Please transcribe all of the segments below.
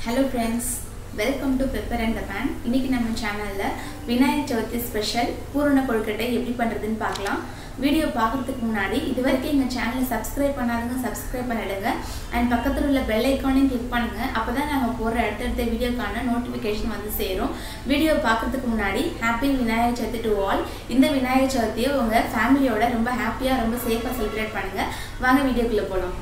hello friends welcome to pepper and the pan இன்னைக்கு நம்ம சேனலில் விநாயகர் சதுர்த்தி ஸ்பெஷல் பூரண கொழுக்கட்டை எப்படி பண்ணுறதுன்னு பார்க்கலாம் வீடியோ பார்க்கறதுக்கு முன்னாடி இது வரைக்கும் எங்கள் சேனலை சப்ஸ்கிரைப் பண்ணாதவங்க சப்ஸ்கிரைப் பண்ணிடுங்க அண்ட் பக்கத்தில் உள்ள பெல் ஐக்கானையும் கிளிக் பண்ணுங்கள் அப்போ தான் நாங்கள் போடுற அடுத்தடுத்த வீடியோக்கான நோட்டிஃபிகேஷன் வந்து சேரும் வீடியோ பார்க்கறதுக்கு முன்னாடி happy Vinayagar Chaturthi to all இந்த விநாயகர் சதுர்த்தியை உங்கள் ஃபேமிலியோட ரொம்ப ஹாப்பியாக ரொம்ப சேஃபாக செலிப்ரேட் பண்ணுங்கள் வாங்க வீடியோக்குள்ளே போகலாம்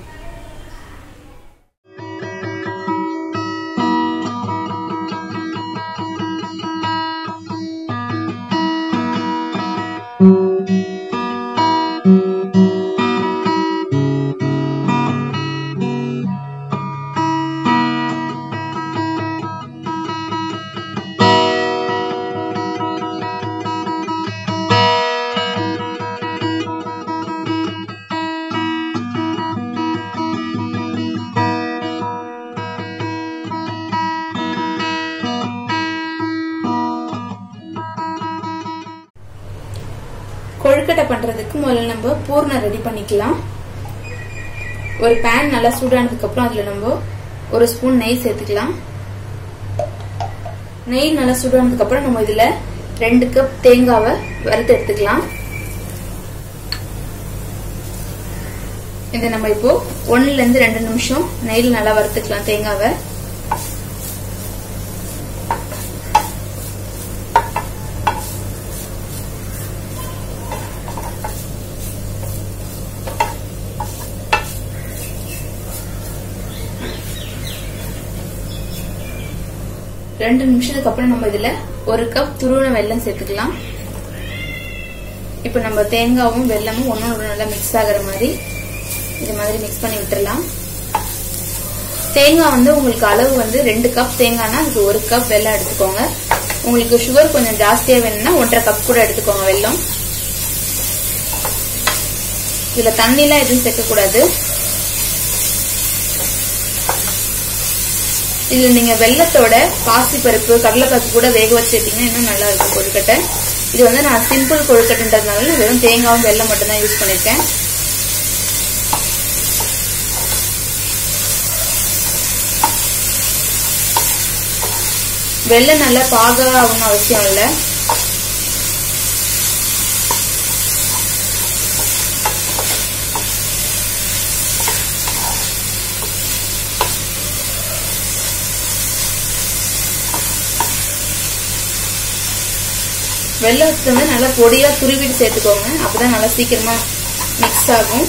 கொழுக்கட்டை பண்றதுக்கு முதல்ல நம்ம பூர்ணம் ரெடி பண்ணிக்கலாம் ஒரு பேன் நல்லா சூடானதுக்கு அப்புறம் அதுல நம்ம ஒரு ஸ்பூன் நெய் சேர்த்துக்கலாம் நெய் நல்லா சூடானதுக்கு அப்புறம் நம்ம இதுல ரெண்டு கப் தேங்காவை வறுத்து எடுத்துக்கலாம் இதை நம்ம இப்போ ஒன்னுல இருந்து ரெண்டு நிமிஷம் நெய்ல நல்லா வறுத்துக்கலாம் தேங்காவை ரெண்டு நிமிஷத்துக்கு அப்புறம் நம்ம இதுல ஒரு கப் துருவன வெல்லம் சேர்த்துக்கலாம் இப்ப நம்ம தேங்காவும் வெல்லமும் ஒன்னோட நல்லா மிக்ஸ் ஆகுற மாதிரி இது மாதிரி மிக்ஸ் பண்ணி விட்டுறலாம் தேங்காய் வந்து உங்களுக்கு அளவு வந்து ரெண்டு கப் தேங்காய்னா அதுக்கு ஒரு கப் வெல்லம் எடுத்துக்கோங்க உங்களுக்கு சுகர் கொஞ்சம் ஜாஸ்தியா வேணும்னா ஒன்றரை கப் கூட எடுத்துக்கோங்க வெல்லம் இதுல தண்ணிலாம் எதுவும் சேர்க்கக்கூடாது இதுல நீங்க வெள்ளத்தோட பாசி பருப்பு கடலைப்பருப்பு கூட வேக வச்சு எடுத்தீங்கன்னா இன்னும் நல்லா இருக்கும் கொழுக்கட்டை இது வந்து நான் சிம்பிள் கொழுக்கட்டைன்றதுனால வெறும் தேங்காவும் வெள்ளம் மட்டும் தான் யூஸ் பண்ணிருக்கேன் வெள்ளம் நல்லா பாக ஆகணும் அவசியம் இல்லை வெள்ளத்தை வந்து நல்லா பொடியா துருவிட்டு சேர்த்துக்கோங்க அப்பதான் நல்லா சீக்கிரமா மிக்ஸ் ஆகும்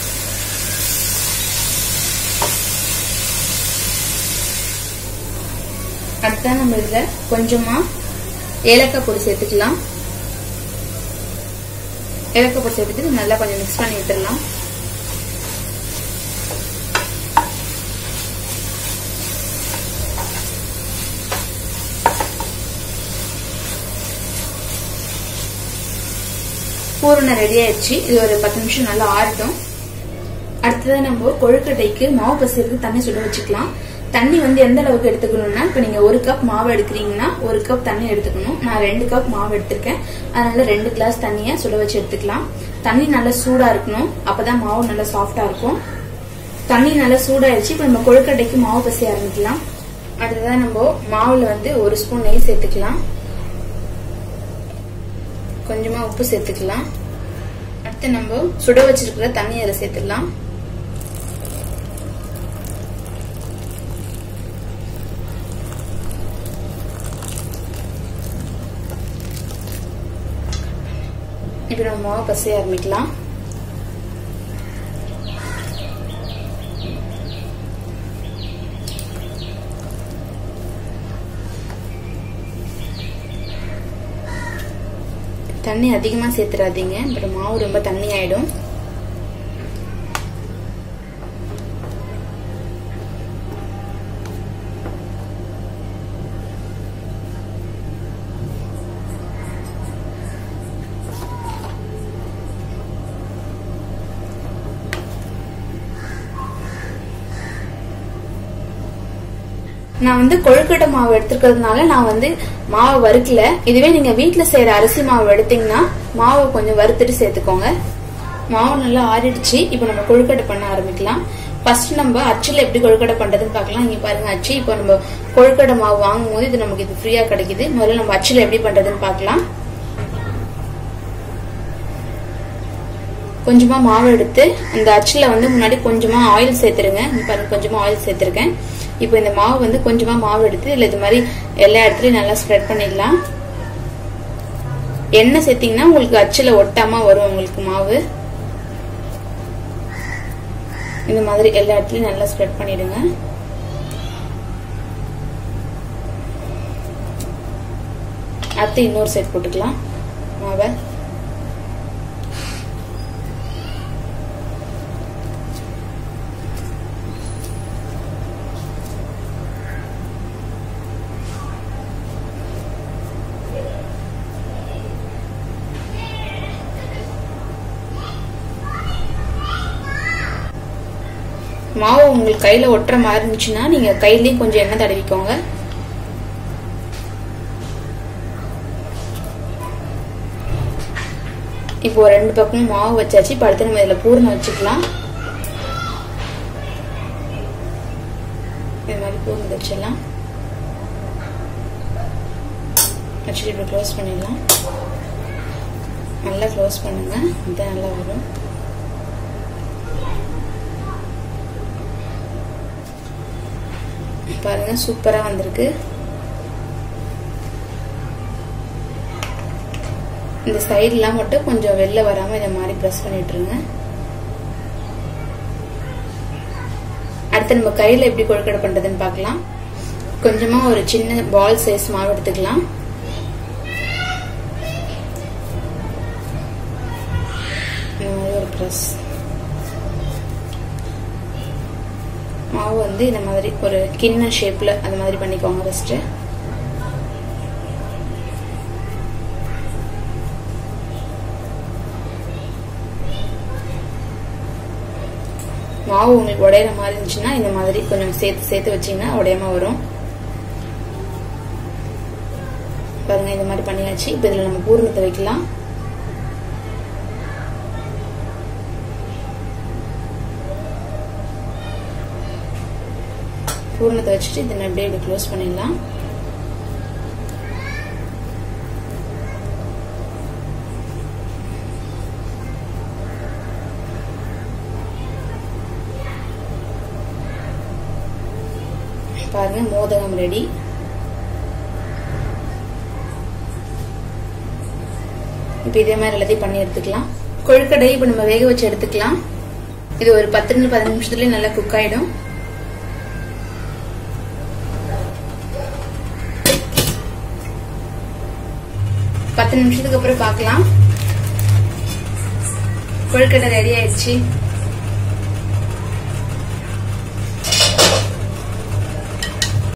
அடுத்தா நம்ம இதுல கொஞ்சமா ஏலக்காய் பொடி சேர்த்துக்கலாம் ஏலக்காய் பொடி சேர்த்துட்டு நல்லா கொஞ்சம் மிக்ஸ் பண்ணி விட்டுடலாம் பூரணம் ரெடி ஆயிடுச்சு இது ஒரு பத்து நிமிஷம் நல்லா ஆறட்டும் அடுத்ததா நம்ம கொழுக்கட்டைக்கு மாவு பசிறதுக்கு தண்ணி சுட வச்சுக்கலாம் தண்ணி வந்து எந்த அளவுக்கு எடுத்துக்கணும்னா இப்ப நீங்க ஒரு கப் மாவு எடுக்கிறீங்கன்னா ஒரு கப் தண்ணி எடுத்துக்கணும் நான் ரெண்டு கப் மாவு எடுத்திருக்கேன் அதனால ரெண்டு கிளாஸ் தண்ணிய சுட வச்சு எடுத்துக்கலாம் தண்ணி நல்லா சூடா இருக்கணும் அப்பதான் மாவு நல்லா சாஃப்டா இருக்கும் தண்ணி நல்லா சூடாயிருச்சு இப்ப நம்ம கொழுக்கட்டைக்கு மாவு பசி ஆரம்பிக்கலாம் அடுத்ததான் நம்ம மாவுல வந்து ஒரு ஸ்பூன் நெய் சேர்த்துக்கலாம் கொஞ்சமா உப்பு சேர்த்துக்கலாம் அடுத்து நம்ம சுட வச்சிருக்கிற தண்ணி அதில் சேர்த்துடலாம் இப்ப நம்ம மாவு பசைய ஆரம்பிக்கலாம் தண்ணி அதிகமா சேர்த்துறாதீங்க அப்புறம் மாவு ரொம்ப தண்ணி ஆயிடும் நான் வந்து கொழுக்கட்டை மாவு எடுத்துக்கிறதுனால நான் வந்து மாவை வறுக்கல இதுவே நீங்க வீட்ல செய்யற அரிசி மாவு எடுத்தீங்கன்னா மாவை கொஞ்சம் வறுத்துட்டு சேர்த்துக்கோங்க மாவு நல்லா ஆறிடுச்சு இப்போ நம்ம கொழுக்கட்டை பண்ண ஆரம்பிக்கலாம் ஃபர்ஸ்ட் நம்ம அச்சில் எப்படி கொழுக்கட்டை பண்றதுன்னு பார்க்கலாம் இங்க பாருங்க அச்சு இப்போ நம்ம கொழுக்கட்டை மாவு வாங்கும் போது இது நமக்கு இது ஃப்ரீயா கிடைக்குது முதல்ல நம்ம அச்சில் எப்படி பண்றதுன்னு பார்க்கலாம் கொஞ்சமா மாவு எடுத்து இந்த அச்சில் வந்து முன்னாடி கொஞ்சமா ஆயில் சேர்த்துருங்க இங்க பாருங்க கொஞ்சமா ஆயில் சேர்த்துருக்கேன் இப்போ இந்த மாவு வந்து கொஞ்சமா மாவு எடுத்து இதுல இது மாதிரி எல்லா இடத்துலயும் நல்லா ஸ்ப்ரெட் பண்ணிடலாம் எண்ணெய் சேர்த்தீங்கன்னா உங்களுக்கு அச்சில் ஒட்டாம வரும் உங்களுக்கு மாவு இந்த மாதிரி எல்லா இடத்துலயும் நல்லா ஸ்ப்ரெட் பண்ணிடுங்க அடுத்து இன்னொரு செட் போட்டுக்கலாம் மாவை மாவு உங்களுக்கு கையில ஒட்டுற மாதிரி இருந்துச்சுன்னா நீங்க கையிலயும் கொஞ்சம் எண்ணெய் தடவிக்கோங்க இப்போ ரெண்டு பக்கமும் மாவு வச்சாச்சு இப்போ அடுத்து நம்ம இதுல பூர்ணம் வச்சுக்கலாம் இது மாதிரி பூர்ணம் வச்சிடலாம் வச்சுட்டு இப்படி க்ளோஸ் பண்ணிடலாம் நல்லா க்ளோஸ் பண்ணுங்க இதுதான் நல்லா வரும் பாருங்க சூப்பரா வந்திருக்கு இந்த சைட்லாம் மட்டும் கொஞ்சம் வெளில வராம இதை மாதிரி ப்ரெஸ் பண்ணிட்டுருங்க அடுத்து நம்ம கையில எப்படி கொழுக்கடை பண்றதுன்னு பார்க்கலாம் கொஞ்சமா ஒரு சின்ன பால் சைஸ் மாவு எடுத்துக்கலாம் இந்த மாதிரி ஒரு ப்ரெஸ் மாவு வந்து இந்த மாதிரி ஒரு கிண்ண ஷேப்ல அந்த மாதிரி பண்ணிக்கோங்க ஃபர்ஸ்ட் மாவு உங்களுக்கு உடையிற மாதிரி இருந்துச்சுன்னா இந்த மாதிரி கொஞ்சம் சேர்த்து சேர்த்து வச்சீங்கன்னா உடையாம வரும் பாருங்க இந்த மாதிரி பண்ணியாச்சு இப்போ இதுல நம்ம பூரணத்தை வைக்கலாம் பூரணத்தை வச்சுட்டு இதை அப்படியே இப்படி க்ளோஸ் பண்ணிடலாம் பாருங்க மோதகம் ரெடி இப்போ இதே மாதிரி எல்லாத்தையும் பண்ணி எடுத்துக்கலாம் கொழுக்கடை இப்போ நம்ம வேக வச்சு எடுத்துக்கலாம் இது ஒரு பத்து பதினஞ்சு நிமிஷத்துலயே நல்லா குக் ஆயிடும் பத்து நிமிஷத்துக்கு அப்புறம் பார்க்கலாம் கொழுக்கட்டை ரெடி ஆயிடுச்சு